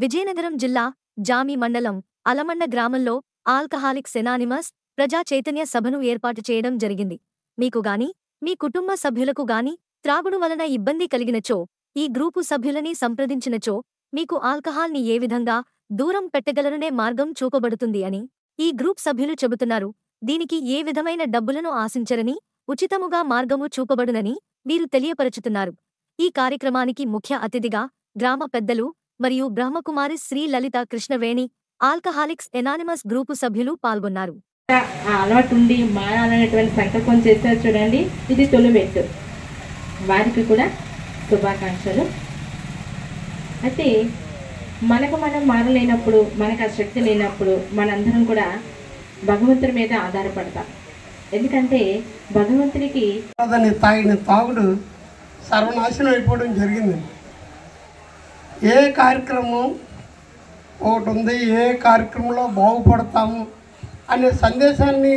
విజయనగరం జిల్లా జామి మండలం అలమండ గ్రామంలో ఆల్కహాలిక్స్ ఎనానిమస్ ప్రజా చైతన్య సభను ఏర్పాటు చేయడం జరిగింది మీకు గాని మీ కుటుంబ సభ్యులకు గాని త్రాగుడు వలన ఇబ్బంది కలిగినచో ఈ గ్రూపు సభ్యులని సంప్రదించినచో మీకు ఆల్కహాల్ని ఏ విధంగా దూరం పెట్టగలరనే మార్గం చూపబడుతుంది అని ఈ గ్రూప్ సభ్యులు చెబుతున్నారు దీనికి ఏ విధమైన డబ్బులను ఆశించరని ఉచితముగా మార్గము చూపబడునని వీరు తెలియపరచుతున్నారు ఈ కార్యక్రమానికి ముఖ్య అతిథిగా గ్రామ పెద్దలు మరియు Brahmakumari Shri Lalitha Krishnaveni alcoholics anonymous group సభ్యులు పాల్గొన్నారు ఆ అలవాటు ఉండి మారాలనేటువంటి సంకల్పం చేశారు చూడండి ఇది తొలిమెట్టు వారికి కూడా శుభాకాంక్షలు అయితే మనకు మనం మారలేనప్పుడు మనకు ఆ శక్తి లేనప్పుడు మనందరం కూడా భగవంతుడి మీద ఆధారపడతాం ఎందుకంటే భగవంతుడికి అతని తాగిన తాగుడు సర్వనాశనం అయిపోవడం జరిగింది ఏ కార్యక్రమం ఒకటి ఉంది ఏ కార్యక్రమంలో బాగుపడతాము అనే సందేశాన్ని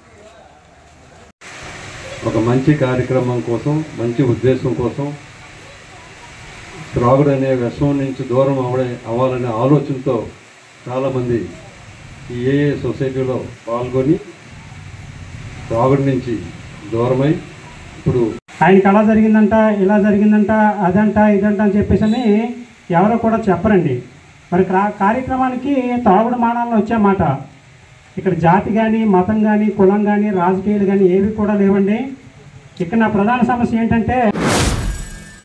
ఒక మంచి కార్యక్రమం కోసం మంచి ఉద్దేశం కోసం త్రాగుడు అనే వ్యసనం నుంచి దూరం అవడే అవ్వాలనే ఆలోచనతో చాలామంది ఈ ఏఏ సొసైటీలో పాల్గొని త్రాగుడు నుంచి దూరమై ఇప్పుడు ఆయనకి అలా జరిగిందంట ఇలా జరిగిందంట అదంట ఇదంట అని చెప్పేసి అని ఎవరో కూడా చెప్పరండి మరి క్రా- కార్యక్రమానికి తాగుడు మానాలను వచ్చామాట ఇక్కడ జాతి కానీ మతం కానీ కులం కానీ రాజకీయాలు కానీ ఏవి కూడా లేవండి ఇక్కడ నా ప్రధాన సమస్య ఏంటంటే